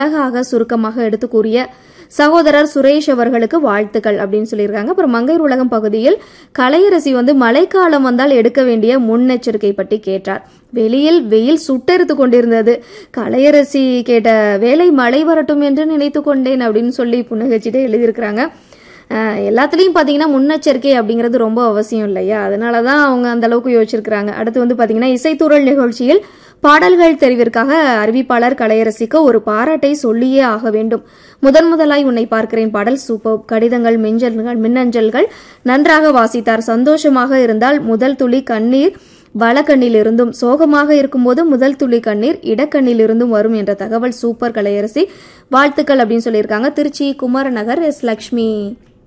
அழகாக சுருக்கமாக எடுத்து கூறிய சகோதரர் சுரேஷ் அவர்களுக்கு வாழ்த்துக்கள் அப்படின்னு சொல்லியிருக்காங்க அப்புறம் மங்கையர் உலகம் பகுதியில் கலையரசி வந்து மழைக்காலம் வந்தால் எடுக்க வேண்டிய முன்னெச்சரிக்கை பற்றி கேட்டார் வெளியில் வெயில் சுட்டெடுத்து கொண்டிருந்தது கலையரசி கேட்ட வேலை மழை வரட்டும் என்று நினைத்து கொண்டேன் அப்படின்னு சொல்லி புன்னகைச்சிட்டே எழுதியிருக்கிறாங்க அஹ் எல்லாத்துலேயும் பார்த்தீங்கன்னா முன்னெச்சரிக்கை அப்படிங்கிறது ரொம்ப அவசியம் இல்லையா அதனால தான் அவங்க அந்த அளவுக்கு யோசிச்சிருக்கிறாங்க அடுத்து வந்து பார்த்தீங்கன்னா இசைத்தூரல் நிகழ்ச்சியில் பாடல்கள் தெரிவிற்காக அறிவிப்பாளர் கலையரசிக்கு ஒரு பாராட்டை சொல்லியே ஆக வேண்டும் முதன் முதலாய் உன்னை பார்க்கிறேன் பாடல் சூப்பர் கடிதங்கள் மிஞ்சல்கள் மின்னஞ்சல்கள் நன்றாக வாசித்தார் சந்தோஷமாக இருந்தால் முதல் துளி கண்ணீர் வலக்கண்ணில் இருந்தும் சோகமாக இருக்கும்போது முதல் துளி கண்ணீர் இடக்கண்ணில் இருந்தும் வரும் என்ற தகவல் சூப்பர் கலையரசி வாழ்த்துக்கள் அப்படின்னு சொல்லியிருக்காங்க திருச்சி குமாரநகர் எஸ் லக்ஷ்மி